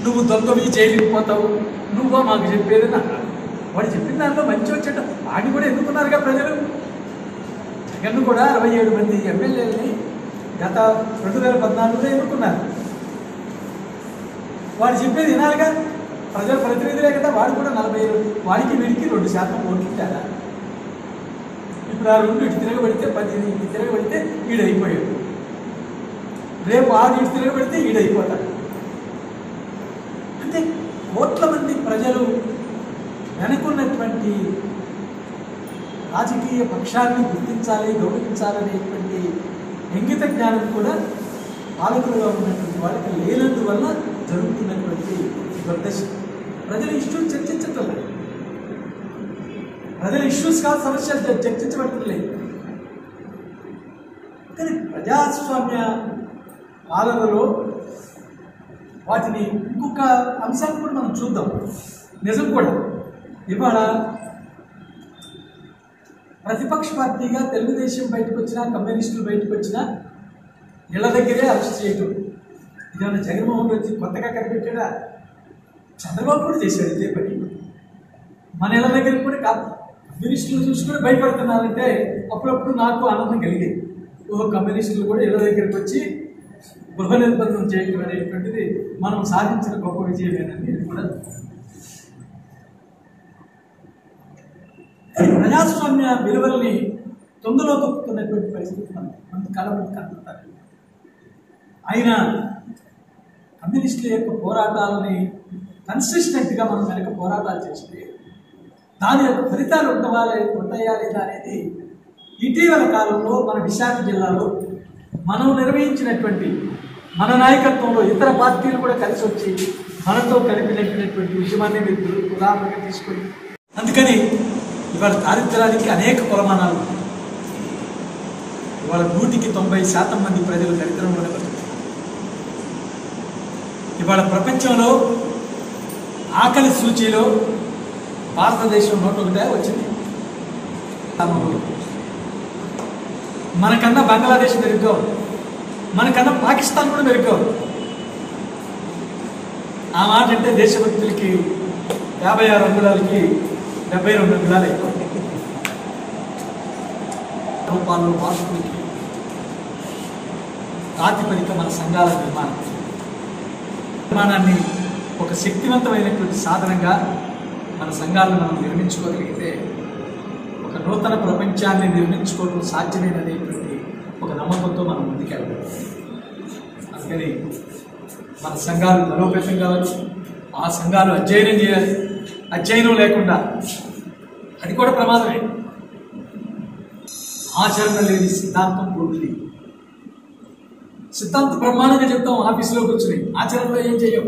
నువ్వు దొంగవి జైలుకి పోతావు నువ్వో మాకు చెప్పేది అన్నారు వాడు చెప్పిన దాంట్లో మంచి వచ్చేట వాడిని కూడా ఎన్నుకున్నారుగా ప్రజలు జగన్ కూడా అరవై ఏడు మంది ఎమ్మెల్యేలని గత రెండు వేల పద్నాలుగులో ఎన్నుకున్నారు వాడు చెప్పేది వినాలిగా ప్రజల ప్రతినిధులే కదా వాడు కూడా నలభై ఏడు వాడికి వీడికి రెండు శాతం ఓట్లు ఇచ్చారా ఇప్పుడు ఆ రెండు ఇటు తిరగబడితే పది ఇటు తిరగబడితే ఈడైపోయాడు రేపు ఆరు ఇటు తిరగబడితే ఈడైపోతాడు అంటే కోట్ల మంది ప్రజలు వెనుకున్నటువంటి రాజకీయ పక్షాన్ని గుర్తించాలి గౌరవించాలనేటువంటి ఇంగిత జ్ఞానం కూడా పాలకులుగా ఉన్నటువంటి వాళ్ళకి లేనందువల్ల జరుగుతున్నటువంటి దుర్దశ ప్రజల ఇష్యూస్ చర్చించటం లేదు ప్రజల ఇష్యూస్ కాదు సమస్యలు చర్- చర్చించబడటం లేదు కానీ ప్రజాస్వామ్య పాలనలో వాటిని ఇంకొక అంశాన్ని కూడా మనం చూద్దాం నిజం కూడా ఇవాళ ప్రతిపక్ష పార్టీగా తెలుగుదేశం బయటకు వచ్చినా కమ్యూనిస్టులు బయటకు వచ్చినా ఇళ్ళ దగ్గరే అరెస్ట్ చేయటం ఇదేమన్నా జగన్మోహన్ రెడ్డి కొత్తగా కనిపెట్టాడా చంద్రబాబు కూడా చేశాడు ఇదే పని మన ఇళ్ళ దగ్గర కూడా కాదు కమ్యూనిస్టులు చూసి కూడా భయపడుతున్నారంటే అప్పుడప్పుడు నాకు ఆనందం కలిగేది ఓ కమ్యూనిస్టులు కూడా ఇళ్ళ దగ్గరికి వచ్చి గృహ నిర్బంధం చేయడం అనేటువంటిది మనం సాధించిన గొప్ప విజయమేనని ఇది కూడా ప్రజాస్వామ్య విలువల్ని తొందరలో తొక్కుతున్నటువంటి పరిస్థితి మనం మన కళ ముందు కనపడతారు ఆయన కమ్యూనిస్టుల యొక్క పోరాటాలని కన్సిస్టెంట్గా మనం వెనక పోరాటాలు చేస్తే దాని యొక్క ఫలితాలు ఉంటావా లే- ఉంటాయా లేదా అనేది ఇటీవల కాలంలో మన విశాఖ జిల్లాలో మనం నిర్వహించినటువంటి మన నాయకత్వంలో ఇతర పార్టీలు కూడా కలిసి వచ్చి మనతో కలిపినటువంటి ఉద్యమాన్ని మీరు ఉదాహరణగా తీసుకొని అందుకని ఇవాళ దారిద్ర్యానికి అనేక కొలమానాలు ఉన్నాయి. ఇవాళ నూటికి తొంభై శాతం మంది ప్రజలు దరిద్రంలోనే బతుకుతున్నారు ఇవాళ ప్రపంచంలో ఆకలి సూచీలో భారతదేశం నూట ఒకటే వచ్చింది స్థానంలో. మనకన్నా బంగ్లాదేశ్ మెరుగ్గా ఉంది మనకన్నా పాకిస్తాన్ కూడా మెరుగ్గా ఉంది ఆ మాట అంటే దేశభక్తులకి యాభై ఆరు అంగుళాలకి డెబ్బై రెండు అంగుళాలు ఎక్కువ రూపాల్లో మార్పులకి ప్రాతిపదిక మన సంఘాల నిర్మాణం నిర్మాణాన్ని ఒక శక్తివంతమైనటువంటి సాధనంగా మన సంఘాలను మనం నిర్మించుకోగలిగితే ఒక నూతన ప్రపంచాన్ని నిర్మించుకోవడం సాధ్యమేననేటువంటి ఒక నమ్మకంతో మనం ముందుకెళ్ళాలి అందుకని మన సంఘాలు బలోపేతం కావాలి ఆ సంఘాలు అధ్యయనం చేయాలి అధ్యయనం లేకుండా అది కూడా ప్రమాదమే ఆచరణ లేని సిద్ధాంతం పూర్తి సిద్ధాంత బ్రహ్మాండంగా చెప్తాం ఆఫీసులో కూర్చుని ఆచరణలో ఏం చెయ్యం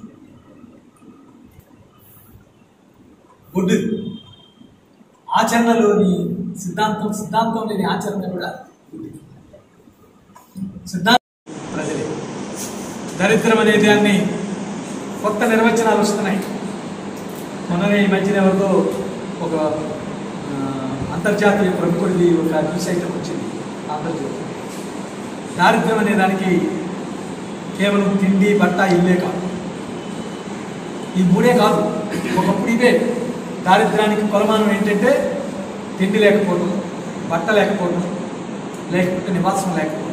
గుడ్డు ఆచరణలోని సిద్ధాంతం సిద్ధాంతం లేని ఆచరణ కూడా గుడ్డి. సిద్ధాంతం ప్రజలే దరిద్రం అనే దాన్ని కొత్త నిర్వచనాలు వస్తున్నాయి మొన్ననే ఈ మధ్యన ఎవరితో ఒక ఆ, అంతర్జాతీయ ప్రముఖుడిది ఒక న్యూస్ ఐటమ్ వచ్చింది ఆంధ్రజ్యోతి దారిద్ర్యం అనే దానికి కేవలం తిండి బట్ట ఇల్లే కాదు ఈ మూడే కాదు ఒకప్పుడు ఇవే దారిద్ర్యానికి కొలమానం ఏంటంటే తిండి లేకపోవడం బట్ట లేకపోవడం లేకపోతే నివాసం లేకపోవడం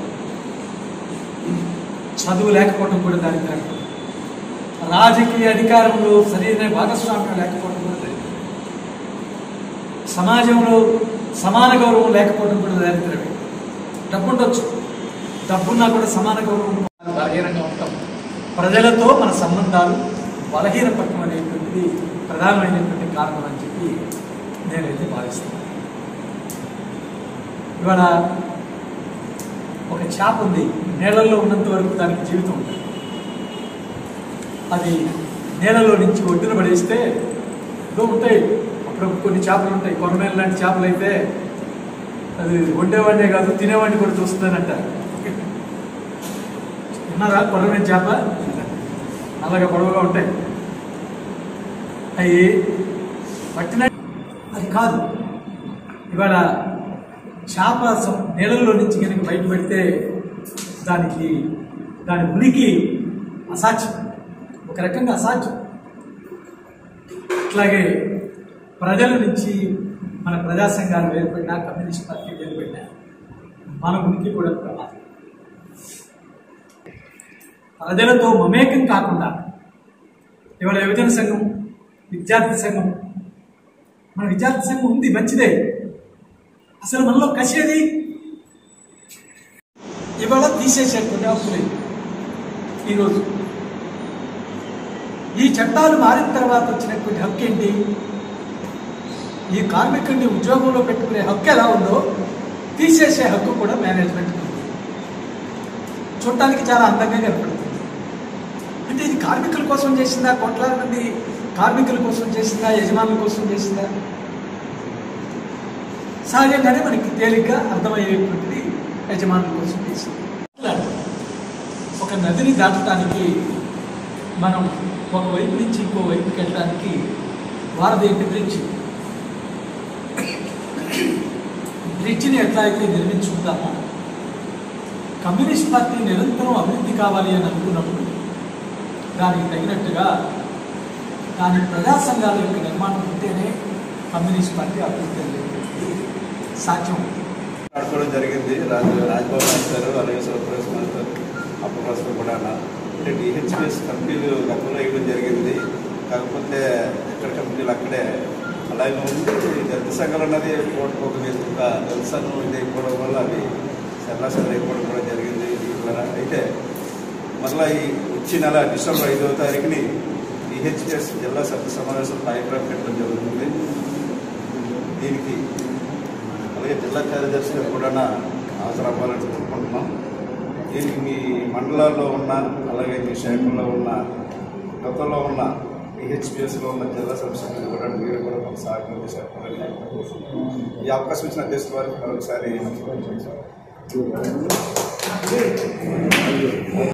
చదువు లేకపోవడం కూడా దారిద్ర్యం రాజకీయ అధికారంలో సరైన భాగస్వామ్యం లేకపోవడం కూడా దారిద్ర్యం సమాజంలో సమాన గౌరవం లేకపోవడం కూడా దారిద్ర్యమే డబ్బు ఉండొచ్చు డబ్బున్నా కూడా సమాన గౌరవం బలహీనంగా ఉంటాం ప్రజలతో మన సంబంధాలు బలహీనపడటం అనేటువంటిది ప్రధానమైనటువంటి కారణం అని చెప్పి నేనైతే భావిస్తున్నాను ఇవాళ ఒక చేప ఉంది నీళ్ళల్లో ఉన్నంత వరకు దానికి జీవితం ఉంటుంది అది నీళ్ళలో నుంచి ఒడ్డున పడేస్తే ఏదో ఉంటాయి అప్పుడప్పుడు కొన్ని చేపలు ఉంటాయి కొరమేల లాంటి చేపలు అయితే అది వండేవాడినే కాదు తినేవాడిని కూడా చూస్తుందనంట విన్నారా కొరమేల చేప అలాగే పొడవుగా ఉంటాయి అవి పట్టిన అది కాదు ఇవాళ చేప సం- నీళ్ళల్లో నుంచి కనుక బయటపెడితే దానికి దాని ఉనికి అసాధ్యం ఒక ఒక రకంగా అసాధ్యం అట్లాగే ప్రజల నుంచి మన ప్రజా సంఘాలు వేరుపడినా కమ్యూనిస్ట్ పార్టీ వేరుపడినా మన ఉనికి కూడా ప్రమాదం ప్రజలతో మమేకం కాకుండా ఇవాళ యువజన సంఘం విద్యార్థి సంఘం మన విద్యార్థి సంఘం ఉంది మంచిదే అసలు మనలో కసేది ఇవాళ తీసేసేటువంటి హక్కు లేదు ఈరోజు ఈ చట్టాలు మారిన తర్వాత వచ్చినటువంటి హక్కు ఏంటి ఈ కార్మికుడిని ఉద్యోగంలో పెట్టుకునే హక్కు ఎలా ఉందో తీసేసే హక్కు కూడా మేనేజ్మెంట్ ఉంది చూడటానికి చాలా అందంగా కనపడుతుంది అంటే ఇది కార్మికుల కోసం చేసిందా కోట్లాది మంది కార్మికుల కోసం చేసిందా యజమానుల కోసం చేసిందా సహజంగానే మనకి తేలిగ్గా అర్థమయ్యేటువంటిది యజమానుల కోసం చేసింది ఒక నదిని దాటడానికి మనం ఒక వైపు నుంచి ఇంకో వైపుకి వెళ్ళడానికి వారధి బ్రిడ్జ్ బ్రిడ్జిని ఎట్లా అయితే నిర్మించుకుంటామో కమ్యూనిస్ట్ పార్టీ నిరంతరం అభివృద్ధి కావాలి అని అనుకున్నప్పుడు దానికి తగినట్టుగా దాని ప్రజా సంఘాల యొక్క నిర్మాణం ఉంటేనే కమ్యూనిస్ట్ పార్టీ అభివృద్ధి అనేది సాధ్యం నడపడం జరిగింది రాజు రాజ్బాబు నాయుడు గారు అలాగే సురప్రవేశ్ మాస్టర్ అప్పప్రస్తుతం కూడా అంటే డిహెచ్పిఎస్ కంపెనీలు గతంలో వేయడం జరిగింది కాకపోతే ఎక్కడ కంపెనీలు అక్కడే అలాగే ఉంది దళిత సంఘాలు అన్నది కోటి ఒక ఒక దళిత సంఘం ఇది అయిపోవడం వల్ల అవి సన్నాసాలు అయిపోవడం కూడా జరిగింది దీని ద్వారా అయితే మరలా ఈ వచ్చే నెల డిసెంబర్ ఐదవ తారీఖుని డిహెచ్పిఎస్ జిల్లా సభ్య సమావేశం కార్యక్రమం పెట్టడం జరుగుతుంది దీనికి అలాగే జిల్లా కార్యదర్శిగా కూడా హాజరు అవ్వాలని కోరుకుంటున్నాం దీనికి మీ మండలాల్లో ఉన్న అలాగే మీ శాఖల్లో ఉన్న గతంలో ఉన్న ఈహెచ్పిఎస్లో ఉన్న జిల్లా సభ్యులు కూడా మీరు కూడా కొంత సహకారం చేశారు ఈ అవకాశం ఇచ్చిన అధ్యక్షుల వారికి మరొకసారి